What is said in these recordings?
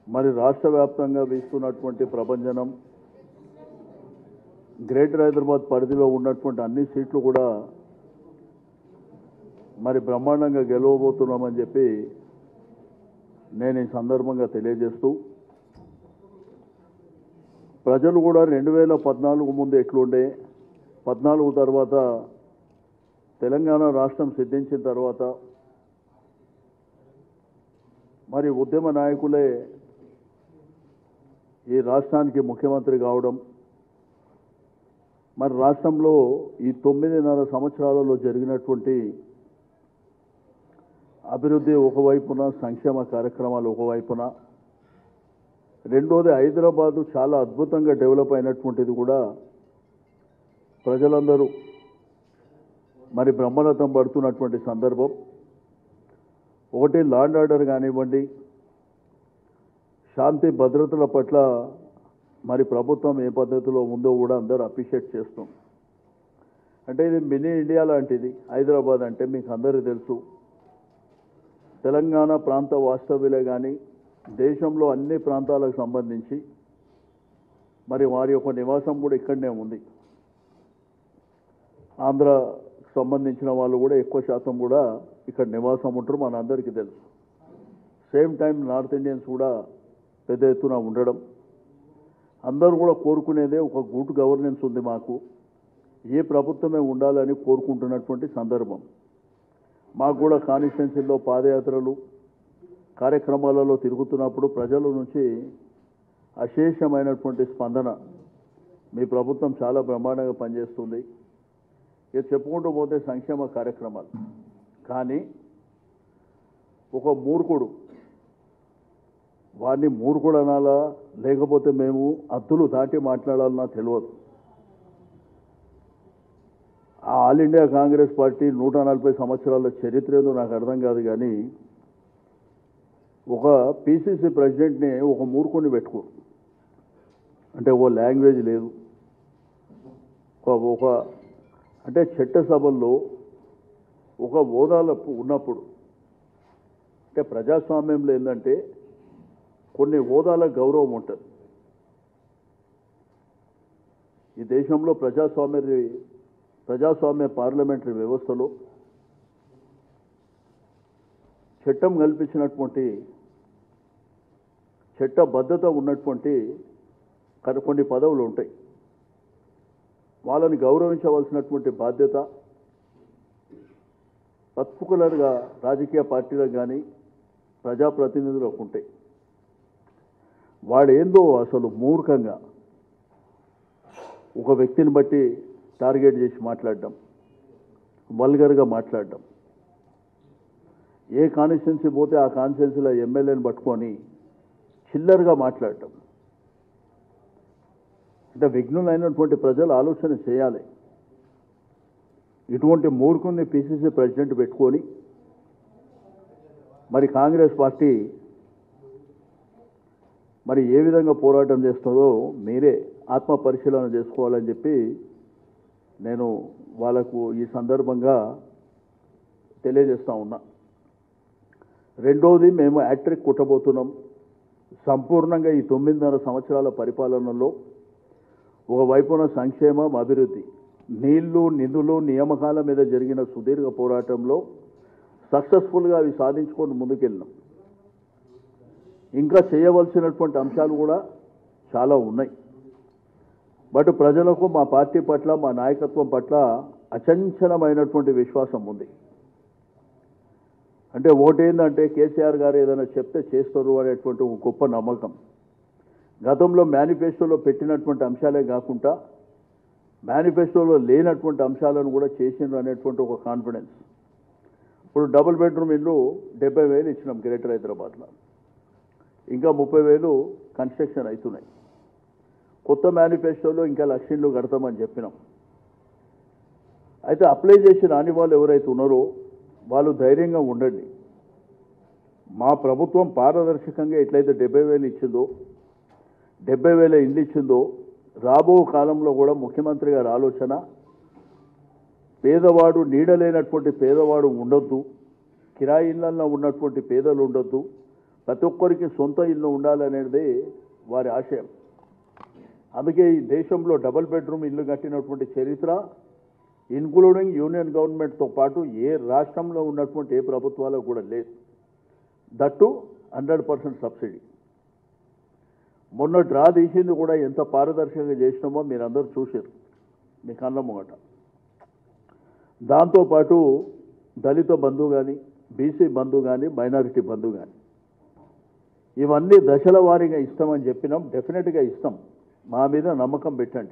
మరి రాష్ట్ర వ్యాప్తంగా వీస్తున్నటువంటి ప్రభంజనం గ్రేటర్ హైదరాబాద్ పరిధిలో ఉన్నటువంటి అన్ని సీట్లు కూడా మరి బ్రహ్మాండంగా గెలవబోతున్నామని చెప్పి నేను ఈ సందర్భంగా తెలియజేస్తూ ప్రజలు కూడా రెండు వేల పద్నాలుగు ముందు ఎట్లుండే పద్నాలుగు తర్వాత తెలంగాణ రాష్ట్రం సిద్ధించిన తర్వాత మరి ఉద్యమ నాయకులే ఈ రాష్ట్రానికి ముఖ్యమంత్రి కావడం మరి రాష్ట్రంలో ఈ తొమ్మిదిన్నర సంవత్సరాలలో జరిగినటువంటి అభివృద్ధి ఒకవైపున సంక్షేమ కార్యక్రమాలు ఒకవైపున రెండోది హైదరాబాదు చాలా అద్భుతంగా డెవలప్ అయినటువంటిది కూడా ప్రజలందరూ మరి బ్రహ్మరథం పడుతున్నటువంటి సందర్భం ఒకటి లాండ్ ఆర్డర్ కానివ్వండి శాంతి భద్రతల పట్ల మరి ప్రభుత్వం ఏ పద్ధతిలో ఉందో కూడా అందరూ అప్రిషియేట్ చేస్తాం అంటే ఇది మినీ ఇండియా లాంటిది హైదరాబాద్ అంటే మీకు అందరికీ తెలుసు తెలంగాణ ప్రాంత వాస్తవ్యులే కానీ దేశంలో అన్ని ప్రాంతాలకు సంబంధించి మరి వారి యొక్క నివాసం కూడా ఇక్కడనే ఉంది ఆంధ్రకు సంబంధించిన వాళ్ళు కూడా ఎక్కువ శాతం కూడా ఇక్కడ నివాసం ఉంటారు మనందరికీ తెలుసు సేమ్ టైం నార్త్ ఇండియన్స్ కూడా పెద్ద ఎత్తున ఉండడం అందరూ కూడా కోరుకునేదే ఒక గుడ్ గవర్నెన్స్ ఉంది మాకు ఏ ప్రభుత్వమే ఉండాలని కోరుకుంటున్నటువంటి సందర్భం మాకు కూడా కాన్స్టిట్యున్సీల్లో పాదయాత్రలు కార్యక్రమాలలో తిరుగుతున్నప్పుడు ప్రజల నుంచి అశేషమైనటువంటి స్పందన మీ ప్రభుత్వం చాలా బ్రహ్మాండంగా పనిచేస్తుంది ఇక చెప్పుకుంటూ పోతే సంక్షేమ కార్యక్రమాలు కానీ ఒక మూర్ఖుడు వాడిని మూర్ఖుడు అనాలా లేకపోతే మేము అద్దులు దాటి మాట్లాడాలన్నా తెలియదు ఆ ఆల్ ఇండియా కాంగ్రెస్ పార్టీ నూట నలభై సంవత్సరాల చరిత్ర ఏదో నాకు అర్థం కాదు కానీ ఒక పిసిసి ప్రెసిడెంట్ని ఒక మూర్ఖుడిని పెట్టుకో అంటే ఓ లాంగ్వేజ్ లేదు ఒక ఒక అంటే చట్టసభల్లో ఒక హోదాలో ఉన్నప్పుడు అంటే ప్రజాస్వామ్యంలో ఏంటంటే కొన్ని హోదాల గౌరవం ఉంటుంది ఈ దేశంలో ప్రజాస్వామ్య ప్రజాస్వామ్య పార్లమెంటరీ వ్యవస్థలో చట్టం కల్పించినటువంటి చట్టబద్ధత ఉన్నటువంటి కన- కొన్ని పదవులు ఉంటాయి వాళ్ళని గౌరవించవలసినటువంటి బాధ్యత పర్టికులర్గా రాజకీయ పార్టీలకు కానీ ప్రజాప్రతినిధులకు ఉంటాయి వాడేందో అసలు మూర్ఖంగా ఒక వ్యక్తిని బట్టి టార్గెట్ చేసి మాట్లాడడం వల్గర్గా మాట్లాడడం ఏ కాన్స్టిట్యున్సీ పోతే ఆ కాన్స్టిట్యున్సీలో ఎమ్మెల్యేని పట్టుకొని చిల్లరగా మాట్లాడటం అంటే విఘ్నులైనటువంటి ప్రజలు ఆలోచన చేయాలి ఇటువంటి మూర్ఖుని పిసిసి ప్రెసిడెంట్ పెట్టుకొని మరి కాంగ్రెస్ పార్టీ మరి ఏ విధంగా పోరాటం చేస్తుందో మీరే ఆత్మ పరిశీలన చేసుకోవాలని చెప్పి నేను వాళ్ళకు ఈ సందర్భంగా తెలియజేస్తా ఉన్నా రెండోది మేము యాట్రిక్ కుట్టబోతున్నాం సంపూర్ణంగా ఈ తొమ్మిదిన్నర సంవత్సరాల పరిపాలనలో ఒకవైపున సంక్షేమం అభివృద్ధి నీళ్లు నిధులు నియామకాల మీద జరిగిన సుదీర్ఘ పోరాటంలో సక్సెస్ఫుల్గా అవి సాధించుకొని ముందుకెళ్ళినాం ఇంకా చేయవలసినటువంటి అంశాలు కూడా చాలా ఉన్నాయి బట్ ప్రజలకు మా పార్టీ పట్ల మా నాయకత్వం పట్ల అచంచలమైనటువంటి విశ్వాసం ఉంది అంటే ఓటేందంటే కేసీఆర్ గారు ఏదైనా చెప్తే చేస్తారు అనేటువంటి ఒక గొప్ప నమ్మకం గతంలో మేనిఫెస్టోలో పెట్టినటువంటి అంశాలే కాకుండా మేనిఫెస్టోలో లేనటువంటి అంశాలను కూడా చేసిండ్రు అనేటువంటి ఒక కాన్ఫిడెన్స్ ఇప్పుడు డబుల్ బెడ్రూమ్ ఇల్లు డెబ్బై వేలు ఇచ్చినాం గ్రేటర్ హైదరాబాద్లో ఇంకా ముప్పై వేలు కన్స్ట్రక్షన్ అవుతున్నాయి కొత్త మేనిఫెస్టోలో ఇంకా లక్ష ఇళ్ళు కడతామని చెప్పినాం అయితే అప్లై చేసి రాని వాళ్ళు ఎవరైతే ఉన్నారో వాళ్ళు ధైర్యంగా ఉండండి మా ప్రభుత్వం పారదర్శకంగా ఎట్లయితే డెబ్బై వేలు ఇచ్చిందో డెబ్బై వేల ఇండ్లు ఇచ్చిందో రాబో కాలంలో కూడా ముఖ్యమంత్రి గారి ఆలోచన పేదవాడు నీడలేనటువంటి పేదవాడు ఉండొద్దు కిరాయి ఇళ్లలో ఉన్నటువంటి పేదలు ఉండొద్దు ప్రతి ఒక్కరికి సొంత ఇల్లు ఉండాలనేది వారి ఆశయం అందుకే ఈ దేశంలో డబుల్ బెడ్రూమ్ ఇల్లు కట్టినటువంటి చరిత్ర ఇన్క్లూడింగ్ యూనియన్ గవర్నమెంట్తో పాటు ఏ రాష్ట్రంలో ఉన్నటువంటి ఏ ప్రభుత్వాలకు కూడా లేదు దట్టు హండ్రెడ్ పర్సెంట్ సబ్సిడీ మొన్న డ్రా తీసింది కూడా ఎంత పారదర్శకంగా చేసినామో మీరు అందరూ చూశారు మీ కళ్ళ ముంగట దాంతోపాటు దళిత బంధు కానీ బీసీ బంధు కానీ మైనారిటీ బంధు కానీ ఇవన్నీ దశల వారీగా ఇస్తామని చెప్పినాం డెఫినెట్గా ఇస్తాం మా మీద నమ్మకం పెట్టండి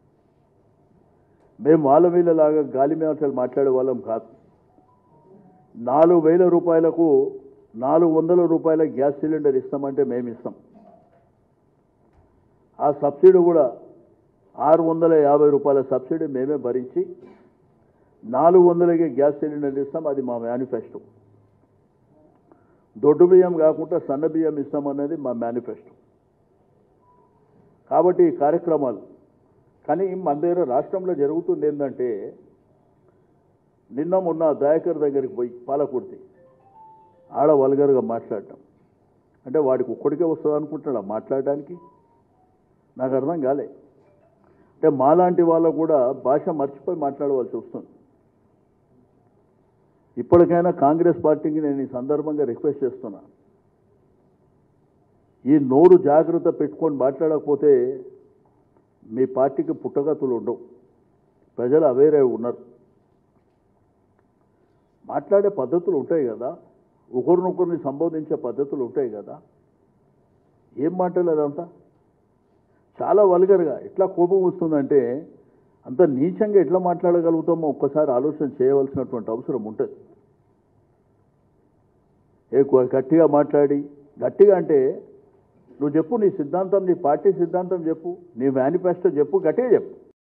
మేము వాళ్ళ వీళ్ళలాగా గాలి మాటలు మాట్లాడే వాళ్ళం కాదు నాలుగు వేల రూపాయలకు నాలుగు వందల రూపాయల గ్యాస్ సిలిండర్ ఇస్తామంటే మేము ఇస్తాం ఆ సబ్సిడీ కూడా ఆరు వందల యాభై రూపాయల సబ్సిడీ మేమే భరించి నాలుగు వందలకి గ్యాస్ సిలిండర్ ఇస్తాం అది మా మేనిఫెస్టో దొడ్డు బియ్యం కాకుండా సన్న బియ్యం ఇస్తామన్నది మా మేనిఫెస్టో కాబట్టి ఈ కార్యక్రమాలు కానీ మన దగ్గర రాష్ట్రంలో జరుగుతుంది ఏంటంటే నిన్న మొన్న దయాకర్ దగ్గరికి పోయి పాలకుర్తి ఆడ వల్గర్గా మాట్లాడటం అంటే వాడికి ఒక్కడికే వస్తుంది అనుకుంటున్నాడా మాట్లాడడానికి నాకు అర్థం కాలే అంటే మాలాంటి వాళ్ళకు కూడా భాష మర్చిపోయి మాట్లాడవలసి వస్తుంది ఇప్పటికైనా కాంగ్రెస్ పార్టీకి నేను ఈ సందర్భంగా రిక్వెస్ట్ చేస్తున్నా ఈ నోరు జాగ్రత్త పెట్టుకొని మాట్లాడకపోతే మీ పార్టీకి పుట్టగతులు ఉండవు ప్రజలు అవేరే ఉన్నారు మాట్లాడే పద్ధతులు ఉంటాయి కదా ఒకరినొకరిని సంబోధించే పద్ధతులు ఉంటాయి కదా ఏం మాటలు అదంతా చాలా వల్గర్గా ఎట్లా కోపం వస్తుందంటే అంత నీచంగా ఎట్లా మాట్లాడగలుగుతామో ఒక్కసారి ఆలోచన చేయవలసినటువంటి అవసరం ఉంటుంది ఏ కొ- గట్టిగా మాట్లాడి గట్టిగా అంటే నువ్వు చెప్పు నీ సిద్ధాంతం నీ పార్టీ సిద్ధాంతం చెప్పు నీ మేనిఫెస్టో చెప్పు గట్టిగా చెప్పు